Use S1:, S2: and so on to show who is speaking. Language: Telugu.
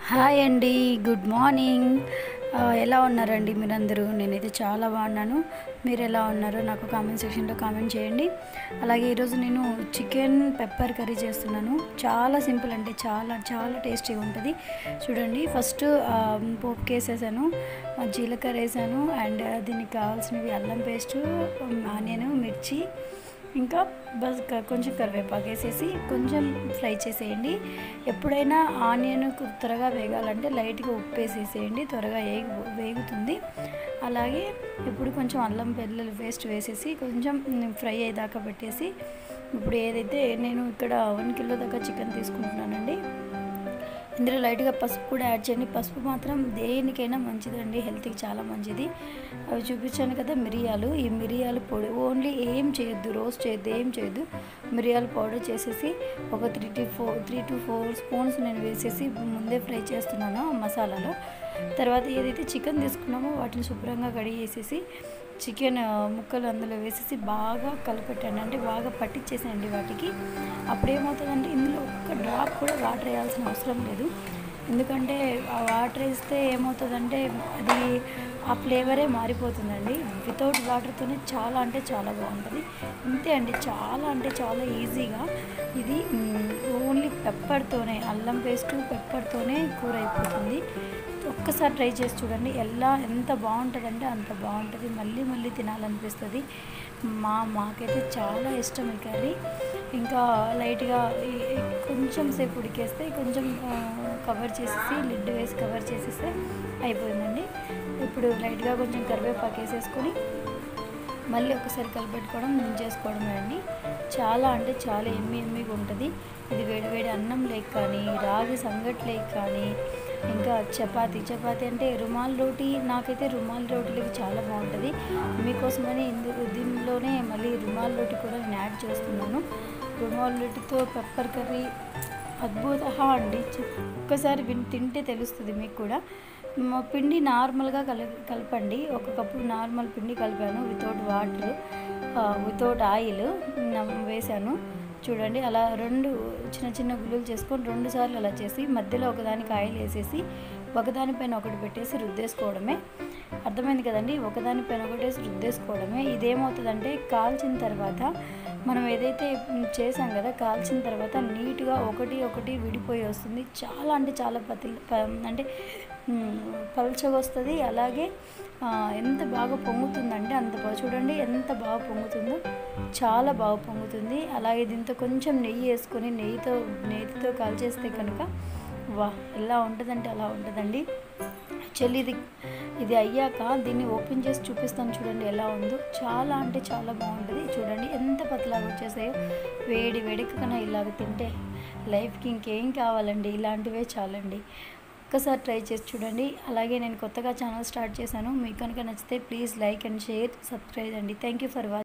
S1: హాయ్ అండి గుడ్ మార్నింగ్ ఆ, ఎలా ఉన్నారండి మీరందరూ నేనైతే చాలా బాగున్నాను మీరు ఎలా ఉన్నారో నాకు కామెంట్ సెక్షన్లో కామెంట్ చేయండి అలాగే ఈరోజు నేను చికెన్ పెప్పర్ కర్రీ చేస్తున్నాను చాలా సింపుల్ అంటే చాలా చాలా టేస్టీగా ఉంటుంది చూడండి ఫస్ట్ పోపుకి వేసేసాను ఆ, జీలకర్ర వేసాను అండ్ దీనికి కావాల్సినవి అల్లం పేస్టు ఆనియన్ మిర్చి ఇంకా బస్ క- కొంచెం కరివేపాకు వేసేసి కొంచెం ఫ్రై చేసేయండి ఎప్పుడైనా ఆనియన్ కు- త్వరగా వేగాలంటే లైట్గా ఉప్పు వేసేసేయండి త్వరగా వేగు వేగుతుంది అలాగే ఇప్పుడు కొంచెం అల్లం వెల్లుల్లి పేస్ట్ వేసేసి కొంచెం ఫ్రై అయ్యేదాకా పెట్టేసి ఇప్పుడు ఏదైతే నేను ఇక్కడ వన్ కిలో దాకా చికెన్ తీసుకుంటున్నానండి ఇందులో లైట్గా పసుపు కూడా యాడ్ చేయండి పసుపు మాత్రం దేనికైనా మంచిదండి హెల్త్కి చాలా మంచిది అవి చూపించాను కదా మిరియాలు ఈ మిరియాల పొడి ఓన్లీ ఏం చేయొద్దు రోస్ట్ చేయొద్దు ఏం చేయొద్దు మిరియాల పౌడర్ చేసేసి ఒక three to four three to four spoons నేను వేసేసి ముందే ఫ్రై చేస్తున్నాను ఆ మసాలాలో తర్వాత ఏదైతే చికెన్ తీసుకున్నామో వాటిని శుభ్రంగా కడిగేసేసి చికెన్ ఆ, ముక్కలు అందులో వేసేసి బాగా కలిపెట్టండి అంటే బాగా పట్టించేసేయండి వాటికి అప్పుడు ఏమవుతుందంటే ఇందులో ఒక్క డ్రాప్ కూడా వాటర్ వేయాల్సిన అవసరం లేదు ఎందుకంటే ఆ వాటర్ వేస్తే ఏమవుతుందంటే అది ఆ ఫ్లేవరే మారిపోతుందండి వితౌట్ వాటర్తోనే చాలా అంటే చాలా బాగుంటుంది ఇంతే అండి చాలా అంటే చాలా ఈజీగా ఇది ఓన్లీ పెప్పర్తోనే అల్లం పేస్ట్ పెప్పర్తోనే కూర అయిపోతుంది ఒక్కసారి ట్రై చేసి చూడండి ఎలా ఎంత బాగుంటుందంటే అంత బాగుంటుంది మళ్ళీ మళ్ళీ తినాలనిపిస్తుంది మా మాకైతే చాలా ఇష్టం ఈ కర్రీ ఇంకా లైట్గా ఈ- ఈ కొంచెం సేపు ఉడికేస్తే కొంచెం కవర్ చేసేసి లిడ్ వేసి కవర్ చేసేస్తే అయిపోయిందండి ఇప్పుడు లైట్గా కొంచెం కరివేపాకు వేసేసుకొని మళ్ళీ ఒకసారి కలిపెట్టుకోవడం చేసుకోవడమే అండి చాలా అంటే చాలా ఎమ్మి ఎమ్మిగా ఉంటుంది ఇది వేడి వేడి అన్నం లేక కానీ రాగి సంగటి లేక కానీ ఇంకా చపాతీ చపాతీ అంటే రుమాల్ రోటీ నాకైతే రుమాల్ రోటీలకి చాలా బాగుంటుంది మీకోసమని ఇందు దీనిలోనే మళ్ళీ రుమాల్ రోటీ కూడా నేను యాడ్ చేస్తున్నాను రుమాల్ రోటీతో పెప్పర్ కర్రీ అద్భుత అండి చి- ఒక్కసారి విన్ తింటే తెలుస్తుంది మీకు కూడా మా పిండి నార్మల్గా కల కలపండి ఒక కప్పు నార్మల్ పిండి కలిపాను వితౌట్ వాటర్ వితౌట్ ఆయిల్ వేసాను చూడండి అలా రెండు చిన్న చిన్న గుళ్ళు చేసుకొని రెండు సార్లు అలా చేసి మధ్యలో ఒకదానికి ఆయిల్ వేసేసి ఒకదానిపైన ఒకటి పెట్టేసి రుద్దేసుకోవడమే అర్థమైంది కదండి ఒకదానిపైన ఒకటేసి రుద్దేసుకోవడమే ఇదేమవుతుందంటే కాల్చిన తర్వాత మనం ఏదైతే మ్, చేసాం కదా కాల్చిన తర్వాత నీట్గా ఒకటి ఒకటి విడిపోయి వస్తుంది చాలా అంటే చాలా పతి ప- అంటే మ్, పల్చగా వస్తుంది అలాగే ఆ, ఎంత బాగా పొంగుతుందంటే అంత బాగా చూడండి ఎంత బాగా పొంగుతుందో చాలా బాగా పొంగుతుంది అలాగే దీంతో కొంచెం నెయ్యి వేసుకొని నెయ్యితో నెయ్యితో కాల్చేస్తే కనుక వా ఎలా ఉంటుందంటే అలా ఉంటుందండి యాక్చువల్లీ ఇది ఇది అయ్యాక దీన్ని ఓపెన్ చేసి చూపిస్తాను చూడండి ఎలా ఉందో చాలా అంటే చాలా బాగుంటుంది చూడండి ఎంత పతలాగా వచ్చేసాయో వేడి వేడికన్నా ఇలాగ తింటే లైఫ్కి ఇంకేం కావాలండి ఇలాంటివే చాలండి ఒక్కసారి ట్రై చేసి చూడండి అలాగే నేను కొత్తగా ఛానల్ స్టార్ట్ చేశాను మీకు కనుక నచ్చితే please like and share subscribe అండి థ్యాంక్ యూ ఫర్ వాచింగ్